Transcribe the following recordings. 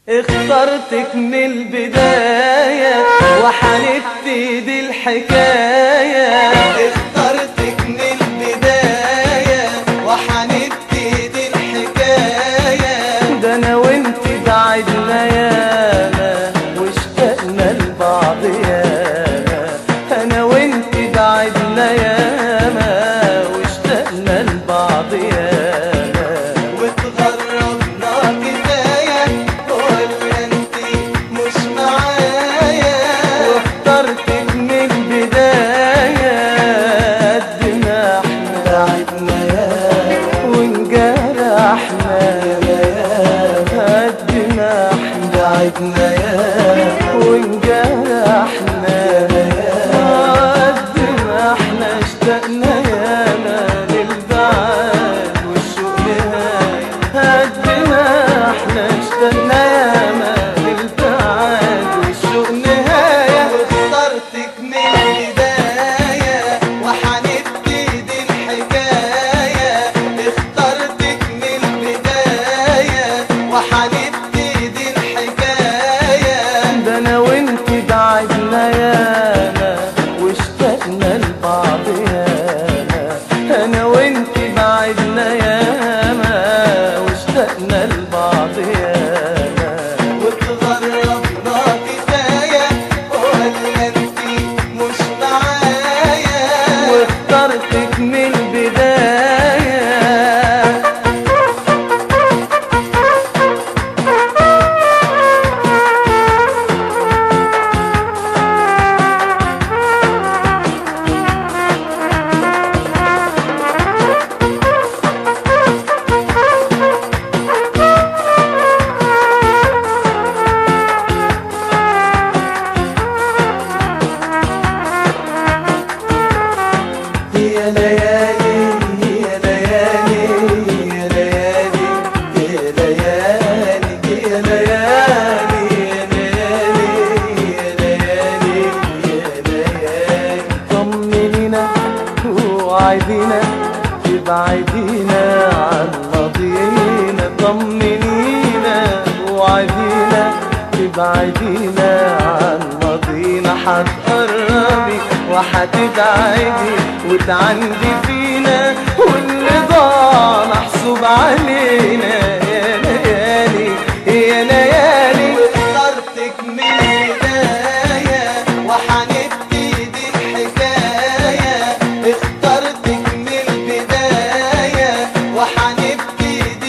اخترتك من البداية وحنبتدي الحكاية اخترتك من البداية وحنبتدي الحكاية ده انا وانت بعدنا ياما واشتقنا لبعض ياما انا وانت بعدنا ياما واشتقنا لبعض ياما وتغربنا كفاية ولا انت مش معايا واخترتك من البداية قد ما احنا بعدنا يا وانجرحنا قد ما احنا بعدنا يا وانجرحنا قد ما احنا اشتقنا ياما للبعد والشوق نهاية قد ما احنا اشتقنا ياما للبعد والشوق نهاية واخترتك من البداية وحنبتدي الحكاية اخترتك من البداية وحنبتدي الحكاية ده انا وانت بعدنا ياما واشتقنا لبعض ياما انا وانت بعدنا ياما واشتقنا لبعض ياما وتغربنا كفاية ولا انت مش معايا واخترتك من البداية يا ليالي يا ليالي يا ليالي يا ليالي يا ليالي يا ليالي يا ليالي يا ليالي طمنينا وعدينا تبعدينا عن ماضينا طمنينا وعدينا تبعدينا عن ماضينا حتقربي وحتبعدي وتعندي فينا واللي ضاع محسوب علينا يا ليالي يا ليالي واخترتك من البداية وحنبتدي الحكاية اخترتك من البداية وحنبتدي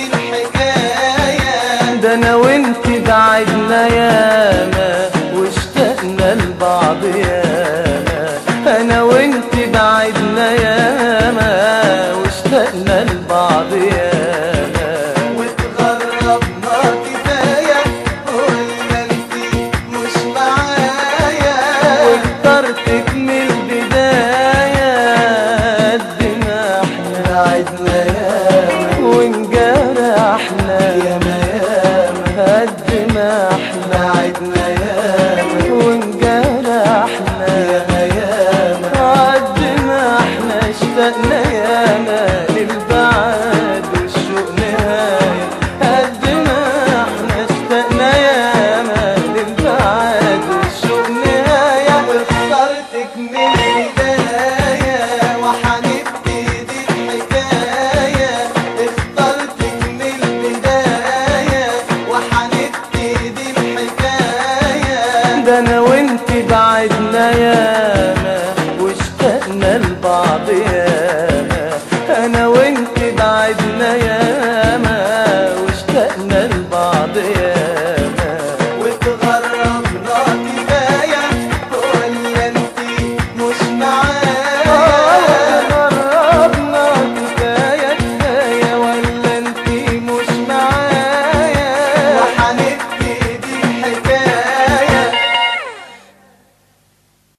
الحكاية ده انا وانت بعدنا ياما واشتقنا لبعض ياما انا وانت بعدنا ياما واشتقنا لبعض ياما وتغربنا كفاية ولا انت مش معايا واخترتك من البداية قد ما احنا بعدنا ياما وانجرحنا ياما ياما قد ما احنا بعدنا ياما وانجرحنا ياما ياما قد ما احنا اشتقنا ياما للبعد والشوق نهاية قد ما احنا اشتقنا ياما للبعد والشوق نهاية واخترتك من البداية وحنبتدي الحكاية اخترتك من البداية وحنبتدي الحكاية ده انا وانت بعدنا ياما واشتقنا لبعض ياما انا وانت بعدنا ياما